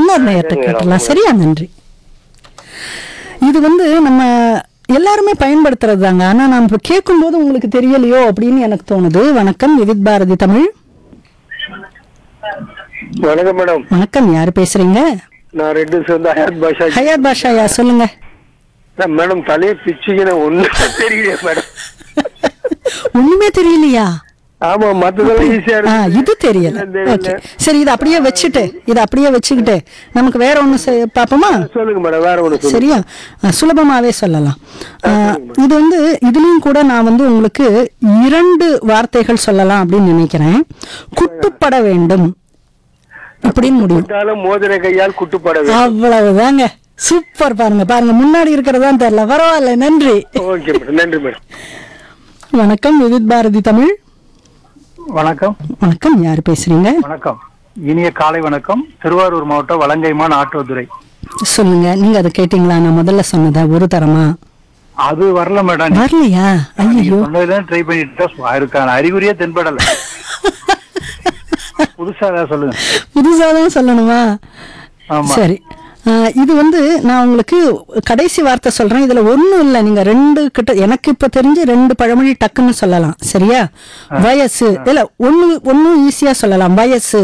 இன்னொரு நேரத்தை கேட்டலாம் சரியா நன்றி இது வந்து நம்ம எல்லாருமே பயன்படுத்துறது தாங்க ஆனா நான் இப்ப கேட்கும்போது உங்களுக்கு தெரியலையோ அப்படின்னு எனக்கு தோணுது வணக்கம் விவித் பாரதி தமிழ் வணக்கம் மேடம் வணக்கம் யாரு பேசுறீங்க நான் ரெண்டு சேர்ந்து ஹயாத் பாஷா ஹயாத் பாஷா யா சொல்லுங்க நான் மேடம் தலையை பிச்சுக்கின ஒண்ணும் தெரியல மேடம் ஒண்ணுமே தெரியலையா ஆமா மத்ததெல்லாம் ஈஸியா ஆ இருக்கு இது தெரியல ஓகே சரி இது அப்படியே வச்சுட்டு இது அப்படியே வச்சுக்கிட்டு நமக்கு வேற ஒண்ணு பாப்போமா சொல்லுங்க மேடம் வேற ஒண்ணு சொல்லுங்க சரியா அஹ் சுலபமாவே சொல்லலாம் அஹ் இது வந்து இதுலயும் கூட நான் வந்து உங்களுக்கு இரண்டு வார்த்தைகள் சொல்லலாம் அப்படின்னு நினைக்கிறேன் குட்டுப்பட வேண்டும் இப்படின்னு முடியும் விட்டாலும் மோதிர கையால் குட்டுப்பட வேண்டும் அவ்வளவுதாங்க சூப்பர் பாருங்க பாருங்க முன்னாடி இருக்கிறதா தெரியல பரவாயில்ல நன்றி ஓகே மேடம் நன்றி மேடம் வணக்கம் விவித் பாரதி தமிழ் வணக்கம் வணக்கம் யார் பேசுறீங்க வணக்கம் இனிய காலை வணக்கம் திருவாரூர் மாவட்டம் வலங்கைமான் ஆட்டோதுறை சொல்லுங்க நீங்க அதை கேட்டீங்களா நான் முதல்ல சொன்னதா ஒரு தரமா அது வரல மேடம் வரலையா நீங்க ஐயோ சொன்னதுல ட்ரை பண்ணிட்டு தான் அதுக்கான அறிகுறியே தென்படல புதுசா ஏதாவது சொல்லுங்க புதுசாதான் சொல்லணுமா ஆமா. சரி ஆஹ் இது வந்து நான் உங்களுக்கு கடைசி வார்த்தை சொல்றேன் இதுல ஒண்ணும் இல்ல நீங்க ரெண்டு கிட்ட எனக்கு இப்ப தெரிஞ்சு ரெண்டு பழமொழி டக்குன்னு சொல்லலாம் சரியா வயசு இல்ல ஒண்ணு ஒண்ணும் ஈஸியா சொல்லலாம் வயசு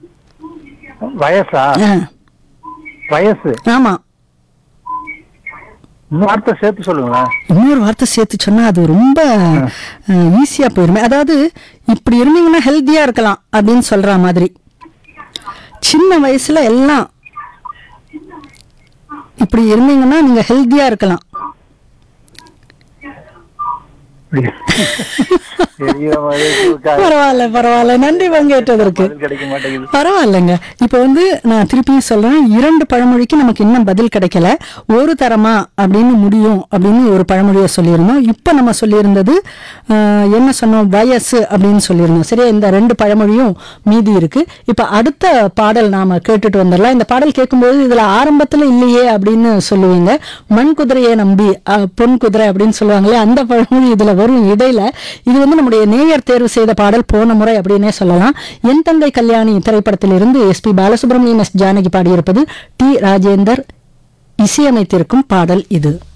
வயசா ஆ, வயசு ஆமா இன்னும் வார்த்தை சேர்த்து சொல்லுங்களேன் இன்னொரு வார்த்தை சேர்த்து சொன்னா அது ரொம்ப ஈஸியா போயிருமே அதாவது இப்படி இருந்தீங்கன்னா ஹெல்த்தியா இருக்கலாம் அப்படின்னு சொல்ற மாதிரி சின்ன வயசுல எல்லாம் இப்படி இருந்தீங்கன்னா நீங்க ஹெல்த்தியா இருக்கலாம் பெரிய வயசுக்காக பரவாயில்ல பரவாயில்ல நன்றி பங்கேற்றதற்கு பதில் கிடைக்க மாட்டேங்குது பரவாயில்லைங்க இப்போ வந்து நான் திருப்பியும் சொல்றேன் இரண்டு பழமொழிக்கு நமக்கு இன்னும் பதில் கிடைக்கல ஒரு தரமா அப்படின்னு முடியும் அப்படின்னு ஒரு பழமொழியை சொல்லியிருந்தோம் இப்போ நம்ம சொல்லியிருந்தது ஆஹ், என்ன சொன்னோம் வயசு அப்படின்னு சொல்லியிருந்தோம் சரியா இந்த ரெண்டு பழமொழியும் மீதி இருக்கு இப்போ அடுத்த பாடல் நாம கேட்டுட்டு வந்துடலாம் இந்த பாடல் கேட்கும்போது இதுல ஆரம்பத்துல இல்லையே அப்படின்னு சொல்லுவீங்க மண் குதிரையை நம்பி ஆஹ், பொன் குதிரை அப்படின்னு சொல்லுவாங்களே அந்த பழமொழி இதுல வரும் இடையில இது வந்து நம்முடைய நேயர் தேர்வு செய்த பாடல் போன முறை அப்படின்னே சொல்லலாம் என் தங்கை கல்யாணி திரைப்படத்திலிருந்து எஸ்பி பாலசுப்ரமணியம் எஸ் ஜானகி பாடியிருப்பது டி ராஜேந்தர் இசையமைத்திருக்கும் பாடல் இது